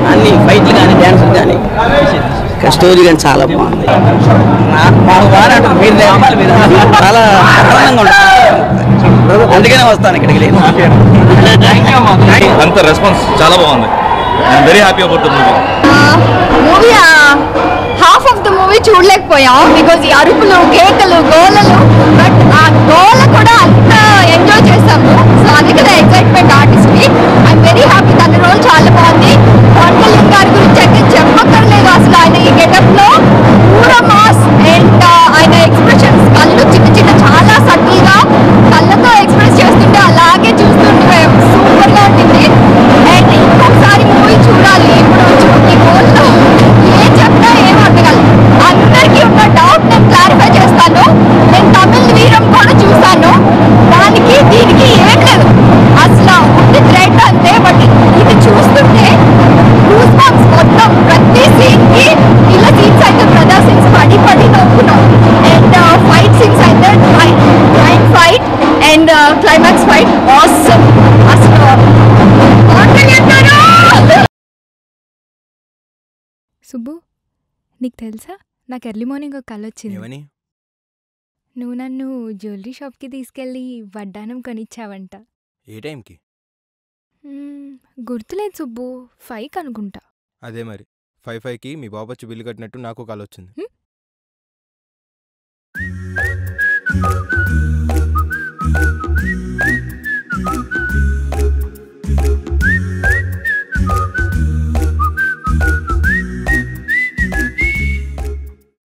అన్ని ఫైట్లు కానీ డ్యాన్సులు కానీ ఇక్కడ స్టోరీ కానీ చాలా బాగుంది నా- మాకు బాగా ఉంటుంది మీరు నేర్పాలి మీరు చాలా ఆనందంగా ఉంటుంది అందుకనే వస్తాను ఇక్కడికి లేదు అంత రెస్పాన్స్ చాలా బాగుంది I'm very happy about the movie movie half of the movie చూడలేకపోయాం బికాజ్ ఈ అరుపులు కేకలు గోలలు బట్ ఆ గోల కూడా అంత ఎంజాయ్ చేసాము సో అది కదా ఎక్సైట్మెంట్ ఆర్టిస్ట్ కి ఐఎమ్ వెరీ హ్యాపీ తన రోల్ చాలా బాగుంది పవన్ కళ్యాణ్ గారి గురించి అయితే చెప్పక్కర్లేదు అసలు ఆయన ఈ గెటప్ లో పూరా మాస్ అండ్ ఆయన ఎక్స్ప్రెషన్స్ కళ్ళు చిన్న చిన్న చాలా సటిల్ గా కళ్ళతో ఎక్స్ప్రెస్ చేస్తుంటే అలాగే చూస్తుంటే సూపర్ గా ఉంటుంది అండ్ ఇంకొకసారి మూవీ చూడాలి ఇప్పుడు చూ- ఈ గోల్లో ఏం చెప్తా ఏం అడగలు అందరికీ ఉన్న డౌట్ నేను క్లారిఫై చేస్తాను నేను తమిళ్ వీరం కూడా చూసాను దానికి దీనికి ఏం లేదు అసలు ఉంది థ్రెడ్ అంతే బట్ ఇది చూస్తుంటే గూస్ బంప్స్ మొత్తం ప్రతి సీన్ కి ఇలా సీన్స్ అయితే బ్రదర్ సీన్స్ పడి పడి నవ్వుకున్నాం అండ్ ఫైట్ సీన్స్ అయితే fight fight and climax fight awesome అసలు మాట్లాడతారు సుబ్బు నీకు తెలుసా నాకు ఎర్లీ మార్నింగ్ ఒక కళ వచ్చింది ఏమని నువ్వు నన్ను జ్యువెలరీ షాప్కి తీసుకెళ్ళి వడ్డానం కొనిచ్చావంట ఏ టైంకి మ్మ్, గుర్తులేదు సుబ్బు ఫైవ్ అనుకుంటా అదే మరి ఫైవ్ ఫైవ్కి మీ బాబు వచ్చి బిల్లు కట్టినట్టు నాకు కాల్ వచ్చింది హ్మ్?